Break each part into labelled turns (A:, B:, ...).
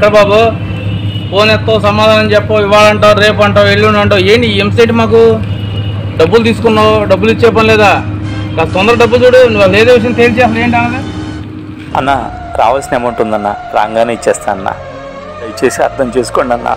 A: ఎక్కడ బాబు ఫోన్ ఎత్తో సమాధానం చెప్పు ఇవ్వాలంటావు రేపు అంటావు ఎల్లుండి అంటావు ఏంటి ఈ ఎంసెట్ మాకు డబ్బులు తీసుకున్నావు డబ్బులు ఇచ్చే పని లేదా కాస్త తొందర డబ్బు చూడు నువ్వు అసలు ఏదో విషయం తేల్చి అసలు ఏంటి అన్నది
B: అన్న రావాల్సిన అమౌంట్ ఉందన్న రాగానే ఇచ్చేస్తా అన్న దయచేసి అర్థం చేసుకోండి అన్న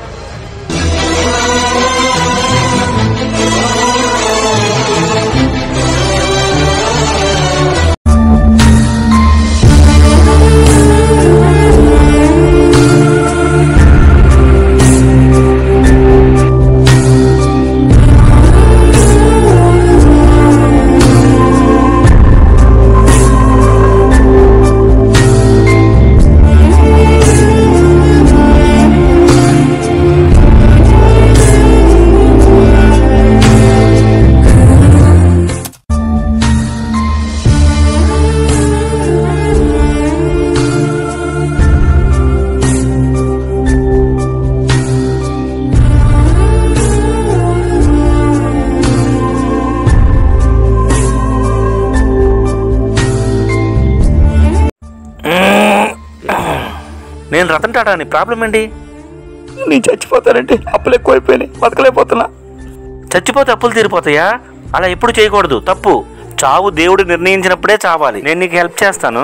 B: నేను రతన్ టాటా నీ ప్రాబ్లం ఏంటి
C: నేను చచ్చిపోతానంటే అప్పులు ఎక్కువైపోయినాయి బతకలేకపోతున్నా
B: చచ్చిపోతే అప్పులు తీరిపోతాయా అలా ఎప్పుడు చేయకూడదు తప్పు చావు దేవుడు నిర్ణయించినప్పుడే చావాలి నేను నీకు హెల్ప్ చేస్తాను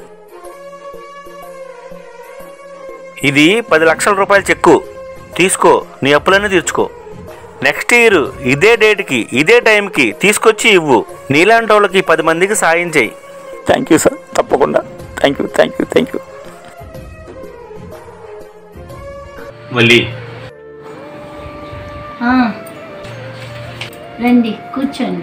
B: ఇది పది లక్షల రూపాయల చెక్కు తీసుకో నీ అప్పులన్నీ తీర్చుకో నెక్స్ట్ ఇయర్ ఇదే డేట్కి ఇదే టైంకి తీసుకొచ్చి ఇవ్వు నీలాంటి వాళ్ళకి పది మందికి సాయం చేయి
C: థ్యాంక్ యూ సార్ తప్పకుండా thank you thank you thank you
A: మళ్ళీ
D: ఆ, రండి కూర్చోండి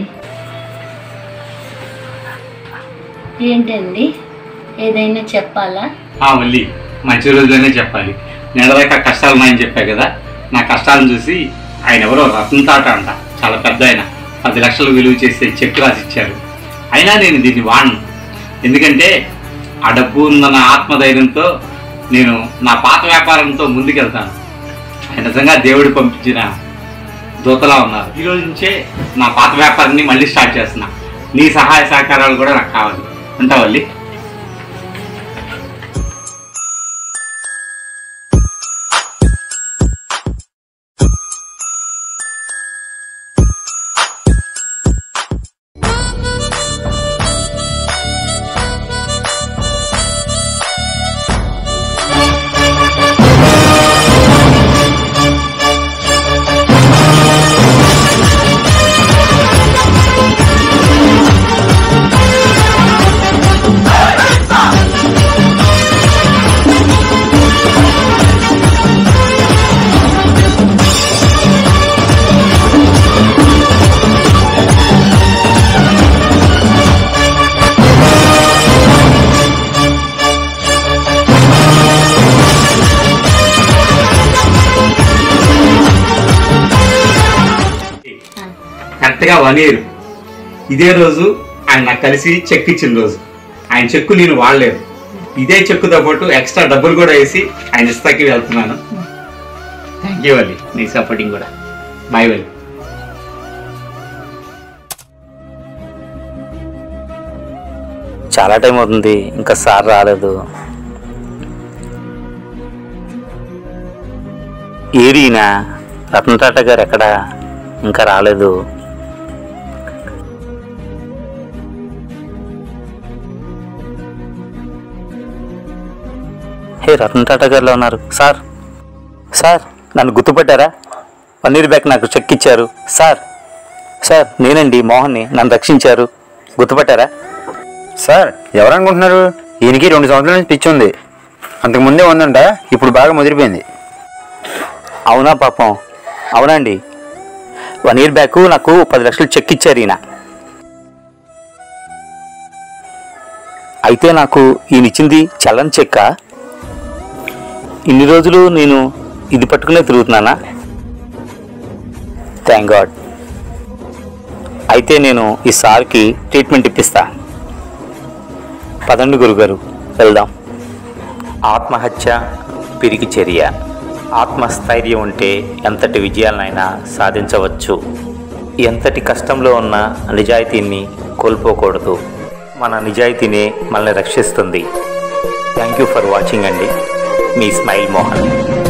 D: ఏంటండి ఏదైనా చెప్పాలా
A: మళ్ళీ మంచి రోజులోనే చెప్పాలి నెలదాకా కష్టాలు ఉన్నాయని చెప్పా కదా నా కష్టాలను చూసి ఆయన ఎవరో రతన్ తాట అంట చాలా పెద్ద ఆయన పది లక్షలు విలువ చేసే చెక్ రాసి ఇచ్చారు అయినా నేను దీన్ని వాడను ఎందుకంటే ఆ డబ్బు ఉందన్న ఆత్మధైర్యంతో నేను నా పాత వ్యాపారంతో ముందుకెళ్తాను ఆయన నిజంగా దేవుడు పంపించిన దూతలా ఉన్నారు ఈ రోజు నుంచే నా పాత వ్యాపారాన్ని మళ్ళీ స్టార్ట్ చేస్తున్నా నీ సహాయ సహకారాలు కూడా నాకు కావాలి ఉంటావల్లి కరెక్ట్గా వన్ ఇయర్ ఇదే రోజు ఆయన నాకు కలిసి చెక్ ఇచ్చిన రోజు ఆయన చెక్కు నేను వాడలేదు ఇదే చెక్కుతో పాటు ఎక్స్ట్రా డబ్బులు కూడా వేసి ఆయన ఇస్తాకి వెళ్తున్నాను థ్యాంక్ యూ అల్లి నీ సపోర్టింగ్ కూడా బాయ్ వల్లి
B: చాలా టైం అవుతుంది ఇంకా సార్ రాలేదు ఏరీనా రతన్ టాటా గారు ఎక్కడా ఇంకా రాలేదు హే రతన్ టాటా గారిలో ఉన్నారు సార్ సార్ నన్ను గుర్తుపట్టారా వన్ ఇయర్ బ్యాక్ నాకు చెక్ ఇచ్చారు సార్ సార్ నేనండి మోహన్ని నన్ను రక్షించారు గుర్తుపట్టారా
E: సార్ ఎవరనుకుంటున్నారు ఈయనకి రెండు సంవత్సరాల నుంచి పిచ్చి ఉంది అంతకు ముందే ఉందంట ఇప్పుడు బాగా ముదిరిపోయింది
B: అవునా పాపం అవునండి వన్ ఇయర్ బ్యాక్ నాకు పది లక్షలు చెక్ ఇచ్చారు ఈయన అయితే నాకు ఈయన ఇచ్చింది చల్లని చెక్క ఇన్ని రోజులు నేను ఇది పట్టుకునే తిరుగుతున్నానా థ్యాంక్ గాడ్ అయితే నేను ఈ సార్కి ట్రీట్మెంట్ ఇప్పిస్తా పదండి గురుగారు వెళ్దాం ఆత్మహత్య పిరికి చర్య ఆత్మస్థైర్యం ఉంటే ఎంతటి విజయాలనైనా సాధించవచ్చు ఎంతటి కష్టంలో ఉన్న నిజాయితీని కోల్పోకూడదు మన నిజాయితీనే మనల్ని రక్షిస్తుంది థ్యాంక్ యూ ఫర్ వాచింగ్ అండి మీ స్మైల్ మోహన్